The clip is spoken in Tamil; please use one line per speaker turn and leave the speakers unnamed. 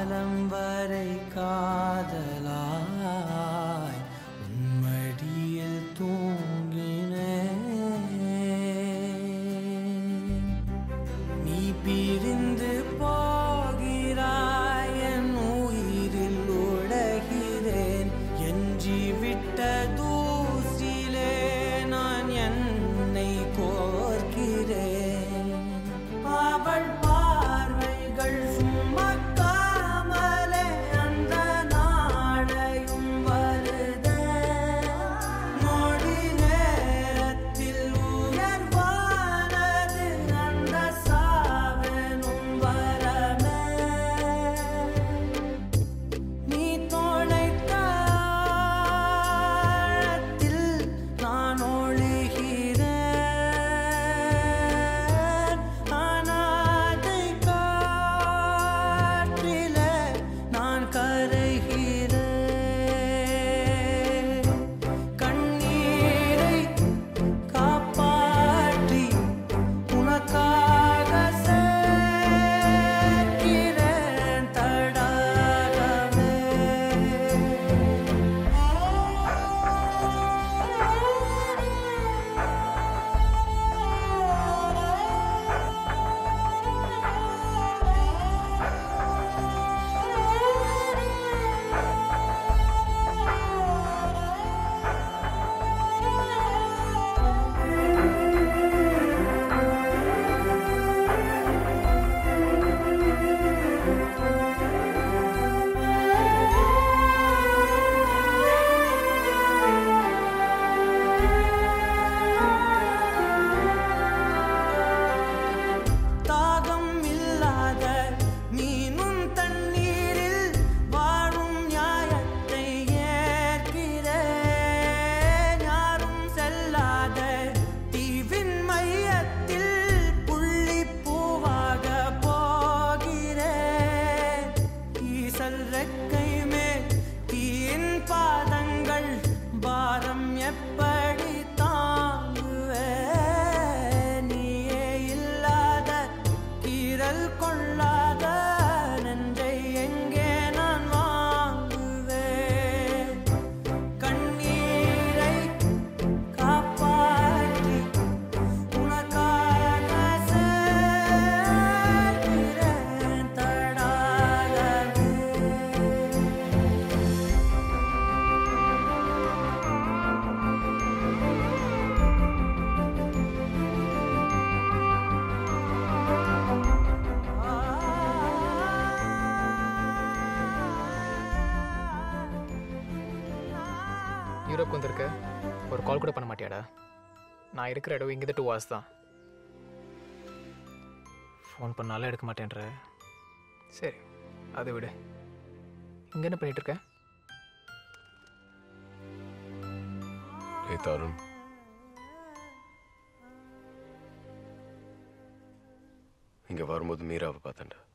காலம் வரை காதலாய் உன்மடியில் தூங்கினேன் நீ பிரிந்து போகிறாய் என் உயிரில் உடைகிறேன் எஞ்சி விட்ட தூசிலே நான் என்னை கோர்க்கிறேன் அவள் பார்வைகள் சுமக்காமலே அந்த நாளையும் வருதே நொடி நேரத்தில் உயர்வானது அந்த சாவெனும் வரமே நீ தொலைத்த ஆழத்தில் நான் ஒழுகிறேன் அனாதை காற்றிலே நான் கரைகிறேன் கண்ணீரை காப்பாற்றி உனக்காக சேர்க்கிறேன் தடாகமே தாகம் இல்லாத மீனும் தண்ணீரில் வாழும் நியாயத்தை ஏற்கிறேன் யாரும் செல்லாத தீவின் மையத்தில் புள்ளி பூவாக போகிறேன் ஈசல் ரெக்கை மேல் தீயின் பாதங்கள் பாரம் எப்படி தாங்குவே நீயே இல்லாத கீரல் கொள்ளாத நெஞ்சை எங்கே நான் வாங்குவேன் கண்ணீரை காப்பாற்றி உனக்காக சேர்க்கிறேன் தடாகமே
யூரோப் வந்திருக்க ஒரு கால் கூட பண்ண மாட்டியாடா நான் இருக்கிற இடம் இங்கே டூ வாஸ் தான் ஃபோன் பண்ணாலும் எடுக்க மாட்டேன்ற சரி அதை விடு இங்கே என்ன பண்ணிட்டு இருக்க
ஏய் தருண் இங்க வரும்போது மீராவை பார்த்தேன்டா